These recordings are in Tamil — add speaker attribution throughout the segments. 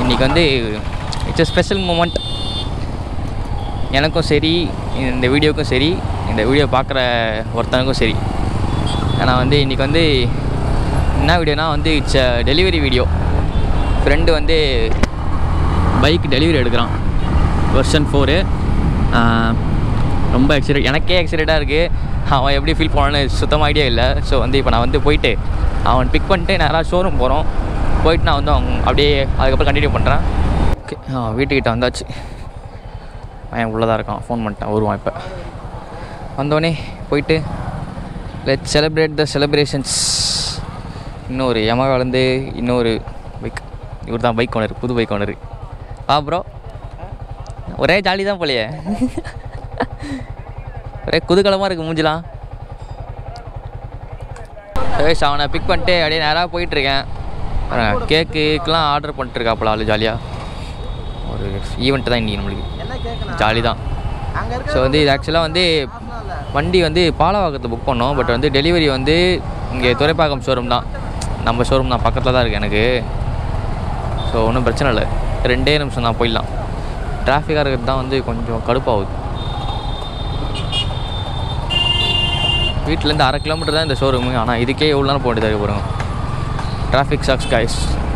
Speaker 1: இன்றைக்கி வந்து இட்ஸ் a ஸ்பெஷல் மூமெண்ட் எனக்கும் சரி இந்த வீடியோக்கும் சரி இந்த வீடியோ பார்க்குற ஒருத்தனுக்கும் சரி ஏன்னா வந்து இன்றைக்கி வந்து என்ன வீடியோனா வந்து இட்ஸ் டெலிவரி வீடியோ ஃப்ரெண்டு வந்து பைக் டெலிவரி எடுக்கிறான் வெர்ஷன் ஃபோரு ரொம்ப எக்ஸைட் எனக்கே எக்ஸைட்டடாக இருக்குது அவன் எப்படி ஃபீல் பண்ணான்னு சுத்தமாக ஐடியா இல்லை ஸோ வந்து இப்போ நான் வந்து போயிட்டு அவன் பிக் பண்ணிட்டு நேராக ஷோரூம் போகிறோம் போயிட்டு நான் வந்து அவங்க அப்படியே அதுக்கப்புறம் கண்டினியூ பண்ணுறேன் ஓகே வீட்டுக்கிட்ட வந்தாச்சு அவன் உள்ளே தான் இருக்கான் ஃபோன் பண்ணிட்டேன் வருவான் இப்போ வந்தோடனே போயிட்டு லெட் செலிப்ரேட் த செலிப்ரேஷன்ஸ் இன்னொரு யமகாலேருந்து இன்னொரு பைக் இவர் தான் பைக் ஓனர் புது பைக் ஓனர் ஆ ப்ரோ ஒரே ஜாலி தான் போலையே ஒரே குதூகலமாக இருக்குது மூஞ்சிலாம் சுரேஷ் அவனை பிக் பண்ணிட்டு அப்படியே நேராக போயிட்டுருக்கேன் கேக்குக்கெலாம் ஆர்டர் பண்ணிட்டுருக்காப்புல ஆளு ஜாலியாக ஒரு ஈவெண்ட்டு தான் இன்றைக்கி நம்மளுக்கு ஜாலி தான் ஸோ வந்து இது ஆக்சுவலாக வந்து வண்டி வந்து பாலவாக்கத்தை புக் பண்ணோம் பட் வந்து டெலிவரி வந்து இங்கே துறைப்பாக்கம் ஷோரூம் தான் நம்ம ஷோரூம் தான் பக்கத்தில் தான் இருக்குது எனக்கு ஸோ ஒன்றும் பிரச்சனை இல்லை ரெண்டே நிமிஷம் தான் போயிடலாம் டிராஃபிக்காக இருக்கிறது தான் வந்து கொஞ்சம் கடுப்பாகுது வீட்டிலேருந்து அரை கிலோமீட்டர் தான் இந்த ஷோரூமு ஆனால் இதுக்கே எவ்வளோ நேரம் போக வேண்டியதாக போகிறோம் டிராஃபிக் சாக்ஸ் காய்ஸ்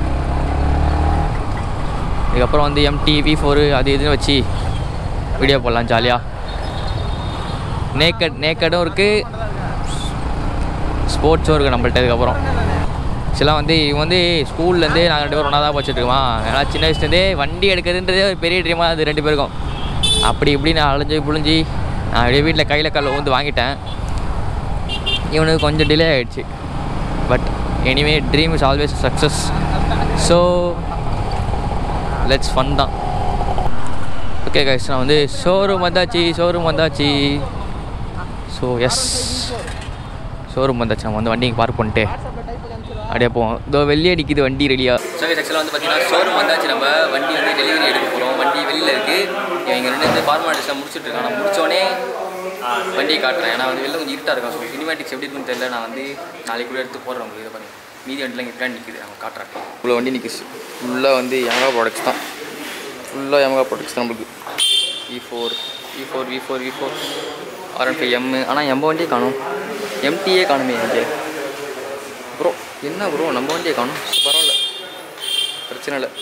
Speaker 1: இதுக்கப்புறம் வந்து எம்டி வி ஃபோரு அது இதுன்னு வச்சு வீடியோ போடலாம் ஜாலியாக நேக்கட் நேக்கடும் இருக்குது ஸ்போர்ட்ஸும் இருக்குது நம்மள்ட்ட இதுக்கப்புறம் ஆக்சுவலாக வந்து இவன் வந்து ஸ்கூல்லேருந்தே நாங்கள் ரெண்டு பேரும் ஒன்றா தான் படிச்சுட்ருக்கோம் ஏன்னா சின்ன வயசுலேருந்தே வண்டி எடுக்கிறதுன்றதே ஒரு பெரிய ட்ரீமாக அது ரெண்டு பேருக்கும் அப்படி இப்படி நான் அலைஞ்சு புழிஞ்சு நான் அப்படியே வீட்டில் கையில் கல்ல வந்து வாங்கிட்டேன் இவனுக்கு கொஞ்சம் டிலே ஆகிடுச்சு but anyway dream is always success so let's fun தான் ஓகே கைஸ் நான் வந்து ஷோரூம் வந்தாச்சு ஷோரூம் வந்தாச்சு ஸோ எஸ் ஷோரூம் வந்தாச்சு நம்ம வந்து வண்டி பார்க் பண்ணிட்டு அப்படியே போவோம் இதோ வெளியே அடிக்குது வண்டி ரெடியாக ஸோ ஆக்சுவலாக வந்து பார்த்தீங்கன்னா ஷோரூம் வந்தாச்சு நம்ம வண்டி வந்து டெலிவரி எடுக்க போகிறோம் வண்டி வெளியில் இருக்குது இங்கே ரெண்டு இந்த ஃபார்மாலிட்டிஸ்லாம் முடிச்சுட்டு இருக்கேன் நான் முடிச்சோடனே வண்டியை காட்டுறேன் ஏன்னா வந்து வெளில கொஞ்சம் இருட்டாக இருக்கும் ஸோ சினிமேட்டிக்ஸ் எப்படி இருக்குன்னு தெரியல நான் வந்து நாளைக்கு கூட எடுத்து போடுறேன் உங்களுக்கு இதை பாருங்க மீதி வண்டிலாம் இங்கே பிளான் நிற்குது அவங்க காட்டுறேன் இவ்வளோ வண்டி நிற்குது ஃபுல்லாக வந்து யமகா ப்ராடக்ட்ஸ் தான் ஃபுல்லாக யமகா ப்ராடக்ட்ஸ் தான் நம்மளுக்கு V four V four V four V four R N five M ஆனால் எம்ப வண்டியே காணும் எம்டியே காணுமே இங்கே ப்ரோ என்ன ப்ரோ நம்ம வண்டியை காணும் பரவாயில்ல பிரச்சனை இல்லை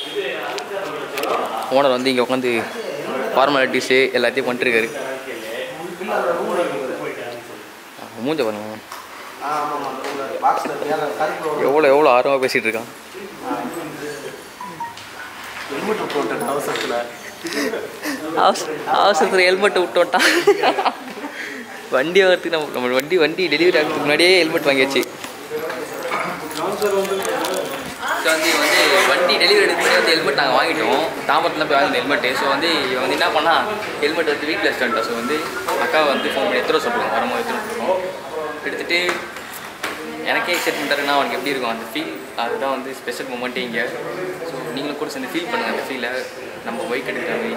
Speaker 1: ஓனர் வந்து இங்கே உட்காந்து ஃபார்மாலிட்டிஸு எல்லாத்தையும் பண்ணிட்டுருக்காரு மூஞ்ச பாருங்க எவ்வளோ எவ்வளோ ஆர்வமாக பேசிகிட்டு இருக்கான் அவசர அவசரத்தில் ஹெல்மெட்டை விட்டு விட்டான் வண்டி வரத்துக்கு நம்ம நம்ம வண்டி வண்டி டெலிவரி ஆகிறதுக்கு முன்னாடியே ஹெல்மெட் வாங்கியாச்சு ஸோ வந்து இவன் வந்து வண்டி டெலிவரி எடுக்க முன்னாடி வந்து ஹெல்மெட் நாங்கள் வாங்கிட்டோம் தாமரத்தில் போய் வாங்கின ஹெல்மெட்டு ஸோ வந்து இவன் வந்து என்ன பண்ணா ஹெல்மெட் வந்து வீட்டில் வச்சுட்டான் ஸோ வந்து அக்கா வந்து ஃபோன் பண்ணி எடுத்துகிட்டு சொல்லுவோம் வரும்போது எடுத்துகிட்டு இருக்கோம் எடுத்துகிட்டு எனக்கே எக்ஸைட்மெண்ட்டாக அவனுக்கு எப்படி இருக்கும் அந்த ஃபீல் அதுதான் வந்து ஸ்பெஷல் மூமெண்ட்டே இங்கே ஸோ நீங்களும் கூட சேர்ந்து ஃபீல் பண்ணுங்கள் அந்த ஃபீலை நம்ம பைக் எடுக்கிற மாதிரி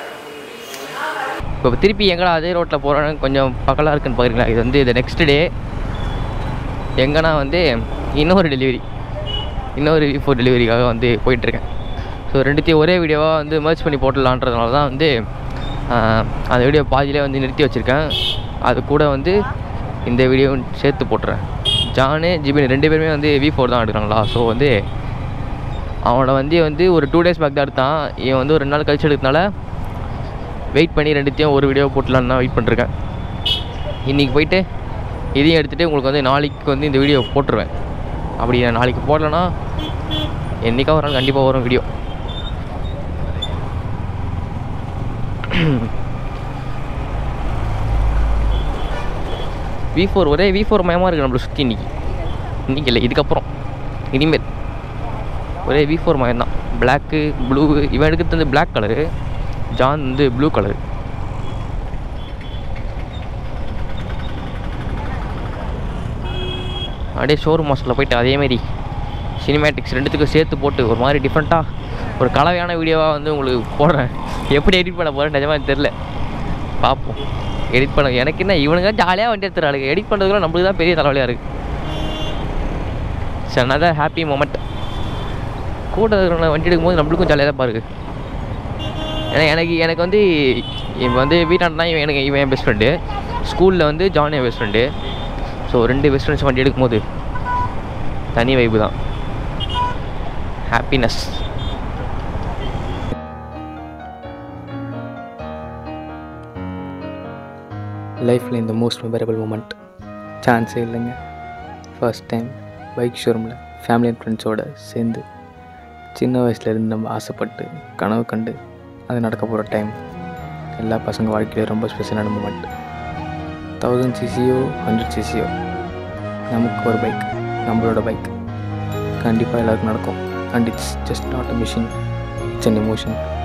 Speaker 1: இப்போ திருப்பி எங்கடா அதே ரோட்டில் போகிறோன்னு கொஞ்சம் பக்கலாக இருக்குன்னு பார்க்குறீங்களா இது வந்து இது நெக்ஸ்ட் டே எங்கன்னா வந்து இன்னொரு டெலிவரி இன்னொரு ஃபோர் டெலிவரிக்காக வந்து போயிட்டுருக்கேன் ஸோ ரெண்டுத்தையும் ஒரே வீடியோவாக வந்து மர்ச் பண்ணி போட்டுடலான்றதுனால தான் வந்து ஆஹ், அந்த வீடியோ பாதியிலே வந்து நிறுத்தி வச்சுருக்கேன் அது கூட வந்து இந்த வீடியோவும் சேர்த்து போட்டுறேன் ஜானு ஜிபின் ரெண்டு பேருமே வந்து வி ஃபோர் தான் எடுக்கிறாங்களா ஸோ வந்து அவனை வந்து வந்து ஒரு டூ டேஸ் பேக் தான் எடுத்தான் இவன் வந்து ஒரு ரெண்டு நாள் கழிச்சு எடுக்கிறதுனால வெயிட் பண்ணி ரெண்டுத்தையும் ஒரு வீடியோ போட்டலான்னு தான் வெயிட் பண்ணிருக்கேன் இன்றைக்கி போயிட்டு இதையும் எடுத்துகிட்டு உங்களுக்கு வந்து நாளைக்கு வந்து இந்த வீடியோ போட்டுருவேன் அப்படி நான் நாளைக்கு போடலைன்னா என்றைக்கா ஒரு நாள் கண்டிப்பாக வரும் வீடியோ வி ஃபோர் ஒரே வி ஃபோர் மயமாக இருக்குது நம்மளை சுற்றி இன்றைக்கி இன்றைக்கி இல்லை இதுக்கப்புறம் இனிமேல் ஒரே வி ஃபோர் மயம் தான் பிளாக்கு ப்ளூ இவன் எடுக்கிறது வந்து பிளாக் கலரு ஜான் வந்து ப்ளூ கலரு அப்படியே ஷோரூம் மாஸ்டரில் போயிட்டு அதேமாரி சினிமேட்டிக்ஸ் ரெண்டுத்துக்கும் சேர்த்து போட்டு ஒரு மாதிரி டிஃப்ரெண்ட்டாக ஒரு கலவையான வீடியோவாக வந்து உங்களுக்கு போடுறேன் எப்படி எடிட் பண்ண போகிறேன் நிஜமாக தெரில பார்ப்போம் எடிட் பண்ண எனக்கு என்ன இவனுங்க ஜாலியாக வண்டி எடுத்துறாளுங்க எடிட் பண்ணுறதுக்குலாம் நம்மளுக்கு தான் பெரிய தலைவலியாக இருக்குது இட்ஸ் another ஹாப்பி மூமெண்ட் கூட இருக்கிறவங்க வண்டி எடுக்கும்போது நம்மளுக்கும் ஜாலியாக தான் பாருக்கு ஏன்னா எனக்கு எனக்கு வந்து இவன் வந்து வீட்டாண்டனா இவன் எனக்கு இவன் என் பெஸ்ட் ஃப்ரெண்டு ஸ்கூலில் வந்து ஜான் என் பெஸ்ட் ஃப்ரெண்டு ஸோ ரெண்டு பெஸ்ட் ஃப்ரெண்ட்ஸ் வண்டி எடுக்கும்போது தனி வைப்பு தான் ஹாப்பினஸ் லைஃப்பில் இந்த மோஸ்ட் மெமரபிள் மூமெண்ட் சான்ஸே இல்லைங்க ஃபர்ஸ்ட் டைம் பைக் ஷோரூமில் ஃபேமிலி அண்ட் ஃப்ரெண்ட்ஸோடு சேர்ந்து சின்ன வயசுலேருந்து நம்ம ஆசைப்பட்டு கனவு கண்டு அது நடக்க போகிற டைம் எல்லா பசங்க வாழ்க்கையிலும் ரொம்ப ஸ்பெஷலான மூமெண்ட் தௌசண்ட் சிசியோ ஹண்ட்ரட் சிசியோ நமக்கு ஒரு பைக் நம்மளோட பைக் கண்டிப்பாக எல்லாருக்கும் நடக்கும் and it's just not a machine it's an emotion